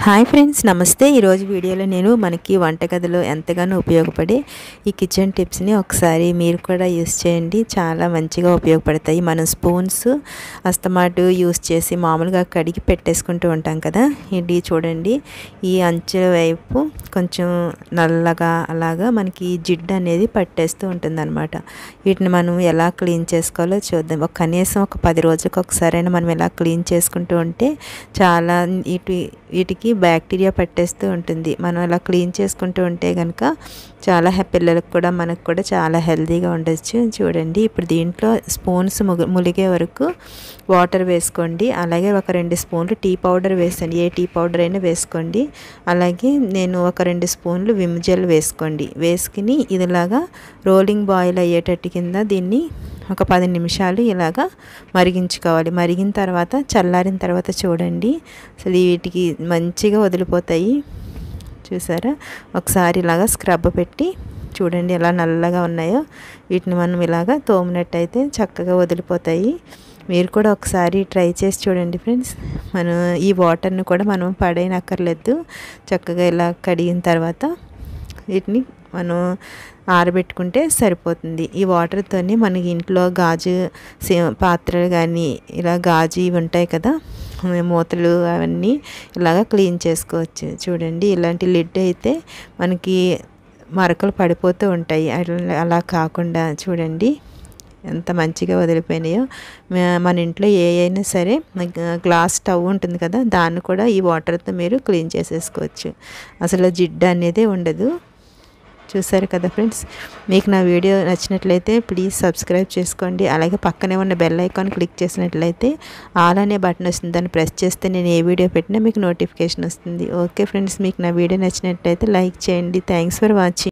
hi friends నమస్తే ఈరోజు వీడియోలో నేను మనకి వంటగదిలో ఎంతగానో ఉపయోగపడే ఈ కిచెన్ టిప్స్ని ఒకసారి మీరు కూడా యూస్ చేయండి చాలా మంచిగా ఉపయోగపడతాయి మనం స్పూన్స్ అస్తమాటు యూస్ చేసి మామూలుగా కడిగి పెట్టేసుకుంటూ ఉంటాం కదా ఇది చూడండి ఈ అంచె వైపు కొంచెం నల్లగా అలాగా మనకి జిడ్డు అనేది పట్టేస్తూ ఉంటుందన్నమాట వీటిని మనం ఎలా క్లీన్ చేసుకోవాలో చూద్దాం ఒక కనీసం ఒక పది రోజులకు ఒకసారైనా మనం ఎలా క్లీన్ చేసుకుంటూ ఉంటే చాలా ఇటు వీటికి బ్యాక్టీరియా పట్టేస్తూ ఉంటుంది మనం అలా క్లీన్ చేసుకుంటూ ఉంటే కనుక చాలా పిల్లలకు కూడా మనకు కూడా చాలా హెల్తీగా ఉండొచ్చు చూడండి ఇప్పుడు దీంట్లో స్పూన్స్ ములిగే వరకు వాటర్ వేసుకోండి అలాగే ఒక రెండు స్పూన్లు టీ పౌడర్ వేసండి ఏ టీ పౌడర్ అయినా వేసుకోండి అలాగే నేను ఒక రెండు స్పూన్లు విమ్ జెల్ వేసుకోండి వేసుకుని ఇదిలాగా రోలింగ్ బాయిల్ అయ్యేటట్టు కింద దీన్ని ఒక పది నిమిషాలు ఇలాగా మరిగించుకోవాలి మరిగిన తర్వాత చల్లారిన తర్వాత చూడండి అసలు వీటికి మంచిగా వదిలిపోతాయి చూసారా ఒకసారి ఇలాగా స్క్రబ్ పెట్టి చూడండి ఎలా నల్లగా ఉన్నాయో వీటిని మనం ఇలాగా తోమినట్టయితే చక్కగా వదిలిపోతాయి మీరు కూడా ఒకసారి ట్రై చేసి చూడండి ఫ్రెండ్స్ మనం ఈ వాటర్ని కూడా మనం పడేయనక్కర్లేదు చక్కగా ఇలా కడిగిన తర్వాత వీటిని మనం ఆరబెట్టుకుంటే సరిపోతుంది ఈ వాటర్తోని మనకి ఇంట్లో గాజు పాత్రలు కానీ ఇలా గాజు ఇవి ఉంటాయి కదా మూతలు అవన్నీ ఇలాగ క్లీన్ చేసుకోవచ్చు చూడండి ఇలాంటి లిడ్ అయితే మనకి మరకలు పడిపోతూ ఉంటాయి అలా కాకుండా చూడండి ఎంత మంచిగా వదిలిపోయినాయో మన ఇంట్లో ఏ అయినా సరే గ్లాస్ స్టవ్ ఉంటుంది కదా దాన్ని కూడా ఈ వాటర్తో మీరు క్లీన్ చేసేసుకోవచ్చు అసలు జిడ్డు అనేది ఉండదు చూసారు కదా ఫ్రెండ్స్ మీకు నా వీడియో నచ్చినట్లయితే ప్లీజ్ సబ్స్క్రైబ్ చేసుకోండి అలాగే పక్కనే ఉన్న బెల్ ఐకాన్ క్లిక్ చేసినట్లయితే ఆల్ అనే బటన్ వస్తుంది దాన్ని ప్రెస్ చేస్తే నేను ఏ వీడియో పెట్టినా మీకు నోటిఫికేషన్ వస్తుంది ఓకే ఫ్రెండ్స్ మీకు నా వీడియో నచ్చినట్లయితే లైక్ చేయండి థ్యాంక్స్ ఫర్ వాచింగ్